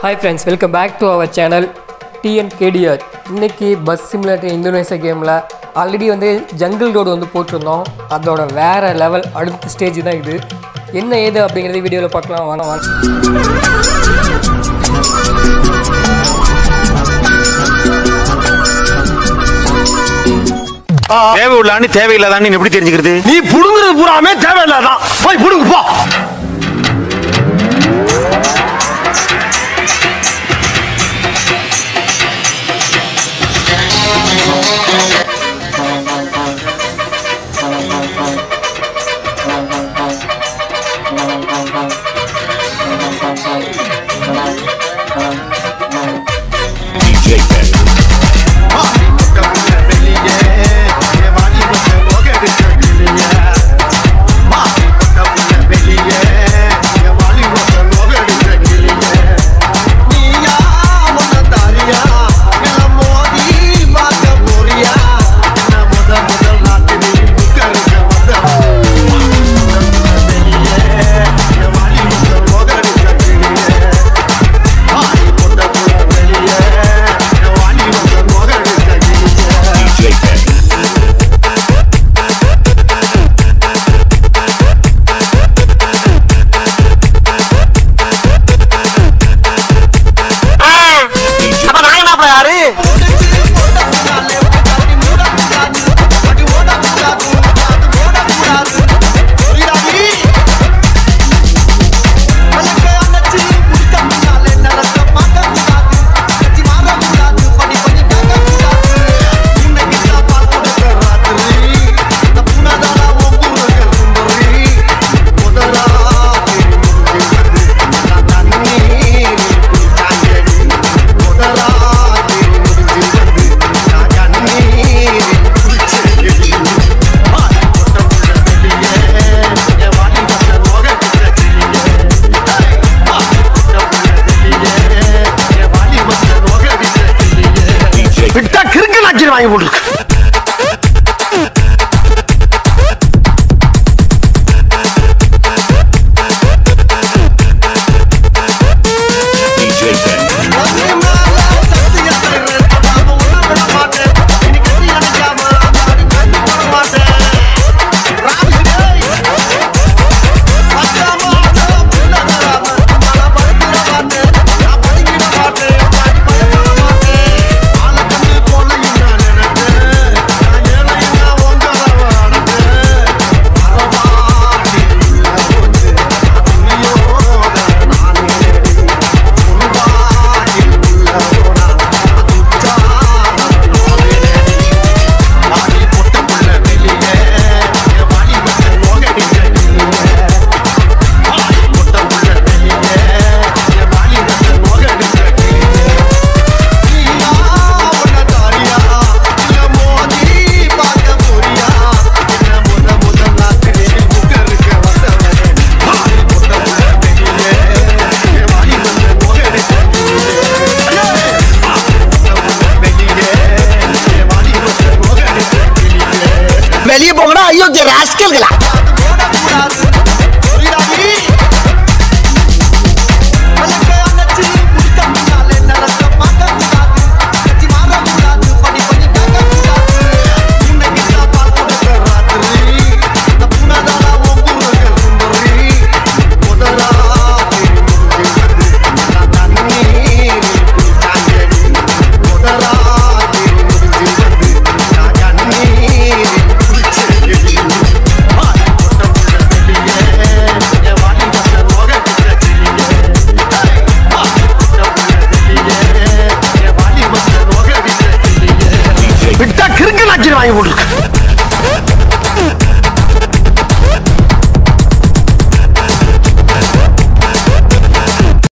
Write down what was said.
hi friends welcome back to our channel TN KTR இன்னைக்கு bus simulator Indonesia கேமில் already வந்து jungle road வந்து போட்டிருந்தோம் அதோட வேறு லெவல் அடுத்த ஸ்டேஜ் தான் இது என்ன ஏது அப்படிங்கிறத வீடியோவில் பார்க்கலாம் வாங்க வாங்க தேவை உள்ளான்னு தேவையில்லாதான்னு எப்படி தெரிஞ்சுக்கிறது நீ புடுங்குறது பூராமே தேவையில்லாதான் போய் புடுங்கு போ அப்ப நான் என்ன யாரு விட்டா கிறுக்கு நாச்சிரி வாங்கி போட்டுருக்கு வெளியே போங்கடா ஐயோ ராஸ்கல்களா விட்டா கிறுக்கு நாச்சிரி வாங்கி போட்டுருக்கு